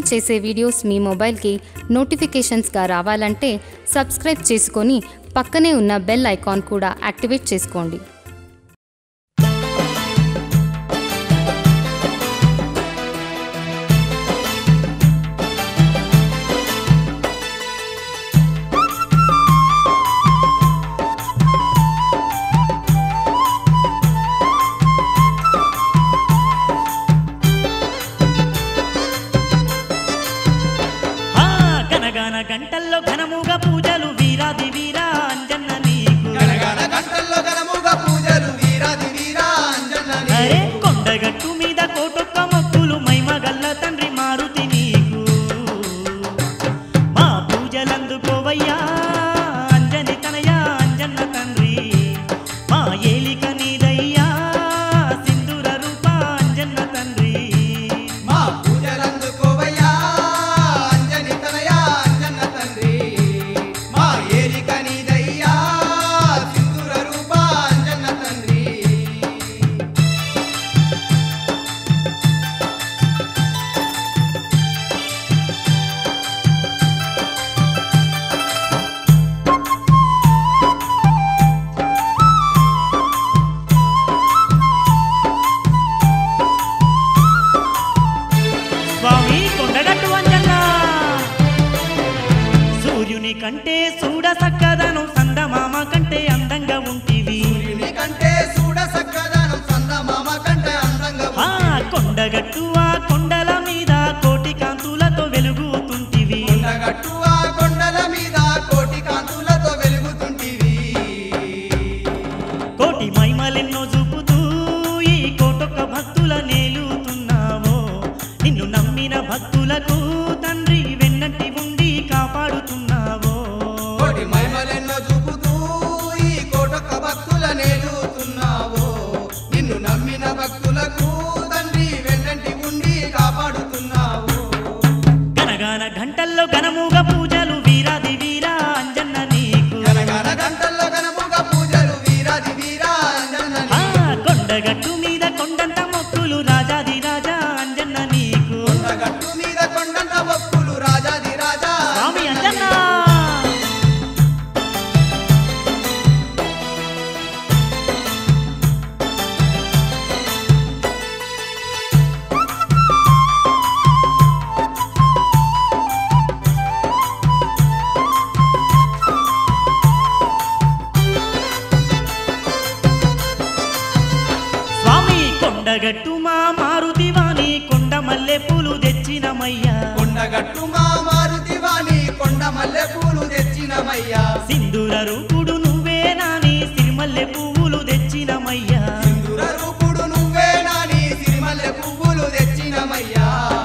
మేము చేసే వీడియోస్ మీ మొబైల్కి నోటిఫికేషన్స్గా రావాలంటే సబ్స్క్రైబ్ చేసుకొని పక్కనే ఉన్న బెల్ ఐకాన్ కూడా యాక్టివేట్ చేసుకోండి ఆ గనగన గంటల్లో ఘనముగా పూజలు వీరాది వీరా అంజన్న నీకు గణగణ గంటల్లో గణముగా పూజలు వీరాది వీరా అంజన్న అరే నీకు. కొండగట్టు మీద కోటొక్క మొక్కులు మైమగల్ల తండ్రి మారుతి నీకు మా పూజలందుకోవయ్యా అంజని తనయా అంజన్న తండ్రి మా ఏలిక నీదయ్యా సింధూర రూప అంజన్న తండ్రి మా పూజలందుకోవయ్యా అంజని తనయా అంజన్న తండ్రి మా ఏలిక నీదయ్యా సింధూర రూప అంజన్న తండ్రి స్వామి కొండగట్టు అంజన్న సూర్యుని కంటే చూడ సక్కదనం సందమామ కంటే అందంగా ఉంటివి సూర్యుని కంటే చూడ సక్కదనం చందమామ కంటే అందంగా ఆ కొండగట్టు ఆ కొండల మీద కోటి కాంతులతో వెలుగుతుంటివి కొండగట్టు ఆ కొండల మీద కోటి కాంతులతో వెలుగుతుంటివి కోటి మైమలెన్నో చూపుతూ ఈ కోటొక్క భక్తుల నేలుతున్నావో నిన్ను నమ్మిన భక్తులకు తండ్రి వెన్నట్టి ఉండి కాపాడుతున్నావో కోటి మహిమలెన్నో చూపుతూ ఈ కోటొక్క భక్తుల నేలుతున్నావో నిన్ను నమ్మిన భక్తులకు తండ్రి వెన్నంటి ఉండి కాపాడుతున్నావు గనగాన గంటల్లో ఘనముగా పూజలు వీరాది వీరా అంజన్న నీకు గనగన గంటల్లో గనముగా పూజలు వీరాది వీరా అంజన్న ఆ నీకు. కొండగట్టు మీద కొండంత మొక్కులు రాజాది రాజా అంజన్న నీకు కొండగట్టు మీద కొండంత భక్తులు రాజాది రాజా స్వామి అంజన్న అంజన్న స్వామి కొండగట్టు మా మారుతివాణి కొండ మల్లె పూలు తెచ్చినమయ్యా కొండగట్టు మా మారుతివాణి కొండ మల్లె పూలు తెచ్చినమయ్యా సింధూర రూపుడు నువ్వే నాని సిరిమల్లె పువ్వులు తెచ్చినమయ్యా సింధుర రూపుడు నువ్వే నాని సిరిమల్లె పువ్వులు తెచ్చినమయ్యా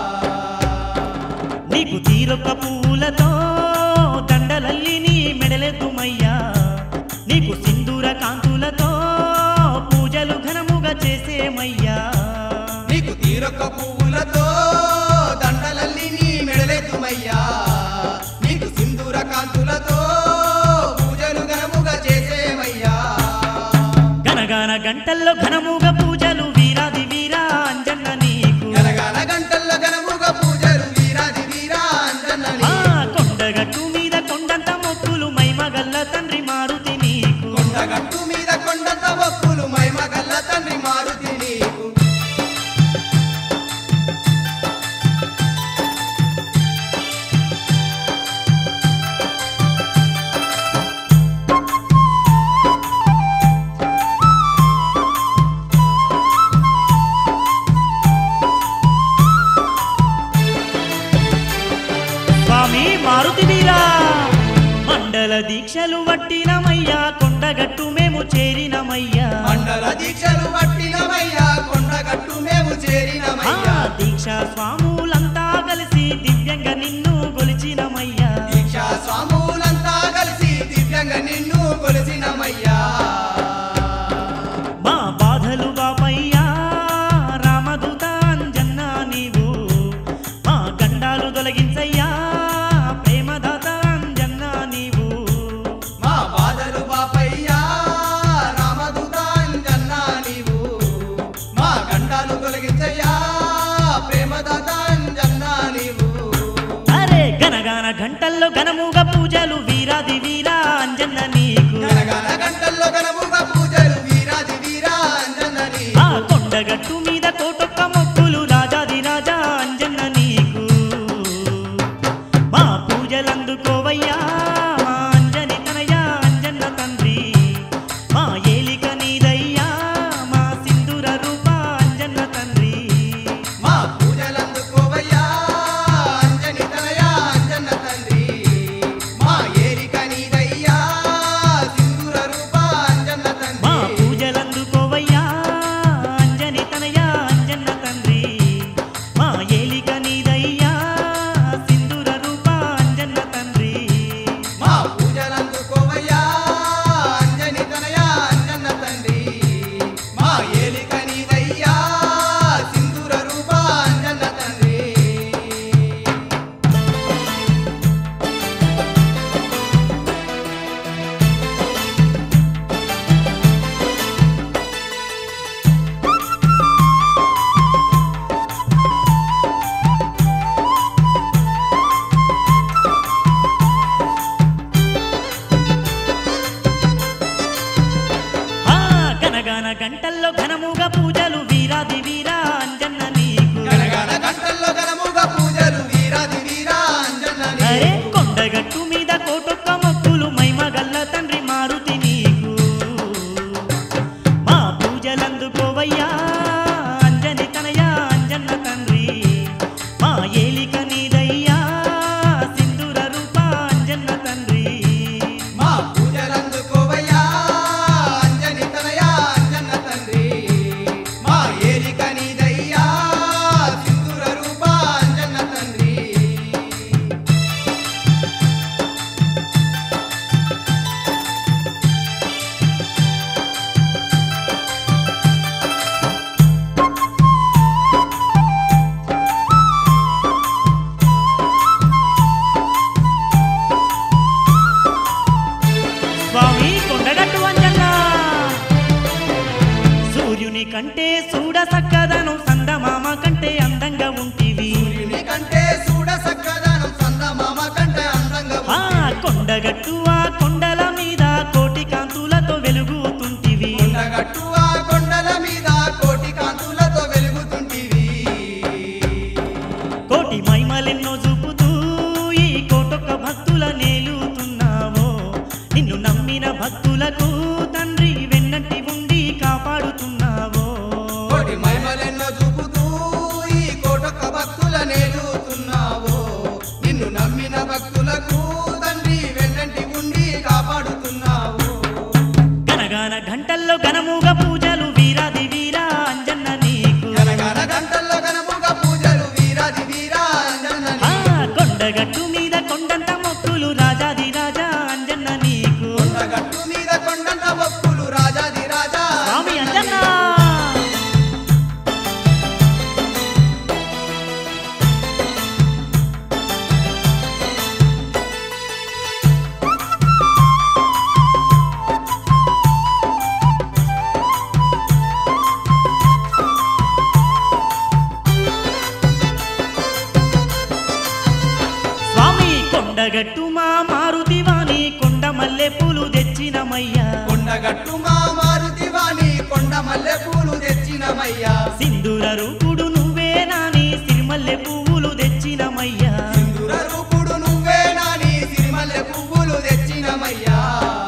నీకు తీరొక్క పువ్వులతో దండలల్లి నీ మెడలెత్తుమయ్యా నీకు సింధూర కాంతులతో పూజలు ఘనముగా చేసేమయ్యా నీకు తీరొక్క పువ్వులతో దండలల్లి నీ మెడలెత్తుమయ్యా నీకు సింధూర కాంతులతో పూజలు ఘనముగా చేసేమయ్యా గనగాన గంటల్లో ఘనముగా పూజలు వీరాది వీరా అంజన్న నీకు గనగన గంటల్లో ఘనముగా పూజలు వీరాది వీరా అంజన్న ఆ నీకు. కొండగట్టు మీద కొండంత మొక్కులు మైమగల్ల తండ్రి మారుతి నీకు కొండగట్టు మీద కొండంత భక్తులు మైమగల్ల తండ్రి మారుతి నీకు స్వామి మారుతి వీరా మండల దీక్షలు వట్టినమయ్యా కొండగట్టు మేము చేరినమయ్యా మండల దీక్షలు పట్టినమయ్యా కొండగట్టు మేము ఆ చేరినమయ్యా దీక్ష స్వాములంతా కలిసి దివ్యంగా నిన్ను గొలిచినమయ్యా దీక్షా స్వాములంతా కలిసి దివ్యంగా నిన్ను కొలిసినమయ్యా మా బాధలు బాపయ్యా రామదూత అంజన్న నీవు మా గండాలు తొలగించయ్యా ప్రేమదాత అంజన్న నీవు మా బాధలు బాపయ్యా రామదూత అంజన్నా నీవు మా గండాలు తొలగించయ్యా ప్రేమదాత అంజన్నా వీరాది వీరా అంజన్న నీకు గనగన గంటల్లో గనముగా పూజలు వీరాది వీరా అంజనని ఆ కొండగట్టు మీద కోటొక్క మొక్కులు రాజాది రాజా అంజన్న నీకు మా పూజలందుకోవయ్యా మా అంజని తనయా అంజన్న తండ్రి మా ఏలిక నీదయ్యా మా సింధూర రూప అంజన్న తండ్రి మా పూజలందుకోవయ్యా అంజని తనయా అంజన్న తండ్రి మా ఏరిక నీదయ్యా సింధూర రూప అంజన్న మా తండ్రి పూజలందుకోవయ్యా అంజని తనయా అంజన్న తండ్రి మా ఏలిక నీదయ్యా సింధూర రూప అంజన్న తండ్రి మా పూజలందుకోవయ్యా అంజని తనయా అంజన్న తండ్రి మా ఏలిక నీదయ్యా సింధూర రూప అంజన్న తండ్రి ఆ గనగన గంటల్లో ఘనముగా పూజలు వీరాది వీరా అంజన్న నీకు గనగన గంటల్లో గనముగా పూజలు వీరాది వీరా అంజన్నని అరే కొండగట్టు మీద కోటొక్క మొక్కులు మైమగల్ల తండ్రి మారుతి నీకు మా పూజలందుకోవయ్యా అంజని తనయా అంజన్న తండ్రి మా ఏలిక నీదయ్యా సింధూర రూప అంజన్న తండ్రి మా పూజలందుకోవయ్యా అంజని తనయా అంజన్న తండ్రి మా ఏలిక నీదయ్యా సింధూర రూప అంజన్న తండ్రి స్వామి కొండగట్టు అంజన్న సూర్యుని కంటే చూడ సక్కదనం సందమామ కంటే అందంగా ఉంటివి సూర్యుని కంటే చూడ సక్కదనం చందమామ కంటే అందంగా ఆ కొండగట్టు ఆ కొండల మీద కోటి కాంతులతో వెలుగుతుంటివి కొండగట్టు ఆ కొండల మీద కోటి కాంతులతో వెలుగుతుంటివి కోటి మైమలెన్నో చూపుతూ ఈ కోటొక్క భక్తుల నేలుతున్నావో నిన్ను నమ్మిన భక్తులకు తండ్రి వెన్నట్టి ఉండి కాపాడుతున్నావో కోటి మహిమలెన్నో చూపుతూ ఈ కోటొక్క భక్తుల నేలుతున్నావో నిన్ను నమ్మిన భక్తులకు తండ్రి వెన్నంటి ఉండి కాపాడుతున్నావు గనగాన గంటల్లో ఘనముగా పూజలు వీరాది వీరా అంజన్న నీకు గనగన గంటల్లో గనముగా పూజలు వీరాది వీరా ఆ అంజన్నని కొండగట్టు మీద కొండంత మొక్కులు రాజాది రాజా అంజన్న నీకు కొండగట్టు మీద కొండంత భక్తులు రాజాది రాజా స్వామి అంజన్న స్వామి కొండగట్టు మా మారుతివాణి కొండ మల్లె పూలు తెచ్చినమయ్యా కొండగట్టు మా మారుతివాణి కొండ మల్లె పూలు తెచ్చినమయ్యా సింధూర రూపుడు నువ్వే నాని సిరిమల్లె పువ్వులు తెచ్చినమయ్యా సింధుర రూపుడు నువ్వే నాని సిరిమల్లె పువ్వులు తెచ్చినమయ్యా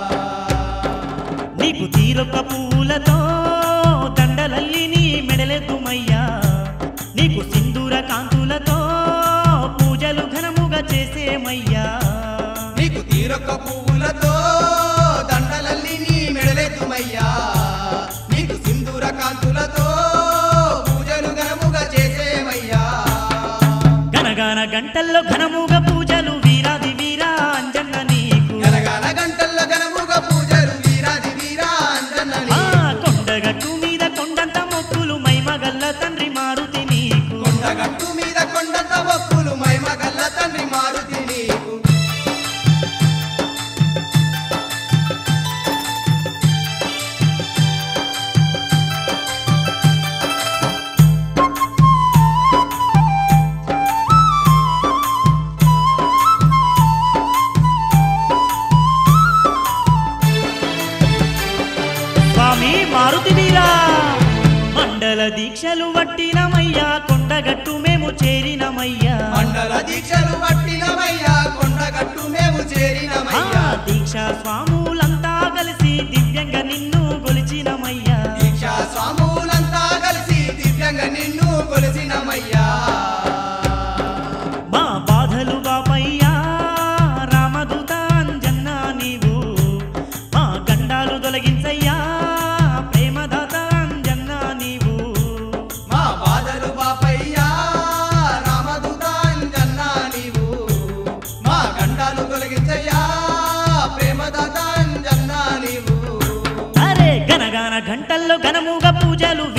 నీకు తీరొక్క పువ్వులతో దండలల్లి నీ మెడలెద్దుమయ్యా నీకు సింధూర కాంతులతో పూజలు ఘనముగా చేసేమయ్యా నీకు తీరొక్క పువ్వులతో దండలల్లి నీ మెడలెత్తుమయ్యా నీకు సింధూర కాంతులతో పూజలు ఘనముగా చేసేమయ్యా గనగాన గంటల్లో ఘనముగా పూజలు వీరాది వీరా అంజన్న నీకు గనగన గంటల్లో ఘనముగా పూజలు వీరాది వీరా అంజన్నని ఆ కొండగట్టు మీద కొండంత మొక్కులు మైమగల్ల తండ్రి మారుతి నీకు కొండగట్టు మీద కొండంత భక్తులు మైమగల్ల తండ్రి మారుతి నీకు మారుతివీరా మండల దీక్షలు వట్టినమయ్యా కొండగట్టు మేము చేరినమయ్యా మండల దీక్షలు పట్టినమయ్యా కొండగట్టు మేము ఆ చేరినమయ్యా దీక్షా స్వాములంతా కలిసి దివ్యంగా నిన్ను గొలిచినమయ్యా దీక్షా స్వాములంతా కలిసి దివ్యంగా నిన్ను కొలిసినమయ్యా మా బాధలు బాపయ్యా రామదూత అంజన్న నీవు మా గండాలు తొలగించయ్యా ప్రేమదాత అంజన్న నీవు మా బాధలు బాపయ్యా రామదూత అంజన్నా నీవు మా గండాలు తొలగించయ్యా ప్రేమదాత అంజన్నా నీవు అరే గనగాన గంటల్లో ఘనముగా పూజలు